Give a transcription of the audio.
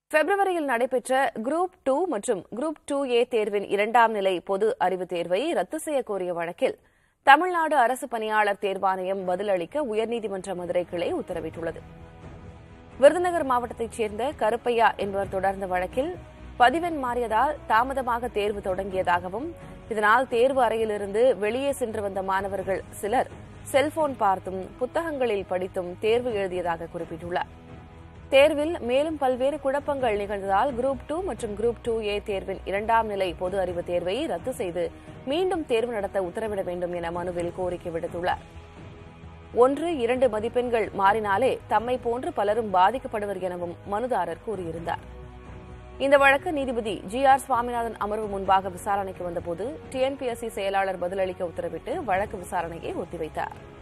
பிப்ரவரியில் நடைபெற்ற group two மற்றும் குரூப் டூ ஏ தேர்வின் இரண்டாம் நிலை பொது அறிவுத் தேர்வை ரத்து செய்ய கோரிய வழக்கில் தமிழ்நாடு அரசு பணியாளர் தேர்வாணையம் பதிலளிக்க உயர்நீதிமன்ற மதுரை கிளை உத்தரவிட்டுள்ளது விருதுநகர் மாவட்டத்தைச் சேர்ந்த கருப்பையா என்பவர் தொடர்ந்த வழக்கில் பதிவெண் மாறியதால் தாமதமாக தேர்வு தொடங்கியதாகவும் இதனால் தேர்வு அறையிலிருந்து வெளியே சென்று வந்த மாணவர்கள் சிலர் செல்போன் பார்த்தும் புத்தகங்களில் படித்தும் தேர்வு எழுதியதாக குறிப்பிட்டுள்ளார் தேர்வில் மேலும் பல்வேறு குழப்பங்கள் நிகழ்ந்ததால் குரூப் டூ மற்றும் குரூப் டூ ஏ தேர்வின் இரண்டாம் நிலை பொது அறிவு தேர்வை ரத்து செய்து மீண்டும் தேர்வு நடத்த உத்தரவிட வேண்டும் என மனுவில் கோரிக்கை விடுத்துள்ளார் ஒன்று இரண்டு மதிப்பெண்கள் மாறினாலே தம்மை போன்று பலரும் பாதிக்கப்படுவர் எனவும் மனுதாரர் கூறியிருந்தார் இந்த வழக்கு நீதிபதி ஜி ஆர் சுவாமிநாதன் அமர்வு முன்பாக விசாரணைக்கு வந்தபோது டிஎன்பிஎஸ்சி செயலாளர் பதிலளிக்க உத்தரவிட்டு வழக்கு விசாரணையை ஒத்திவைத்தார்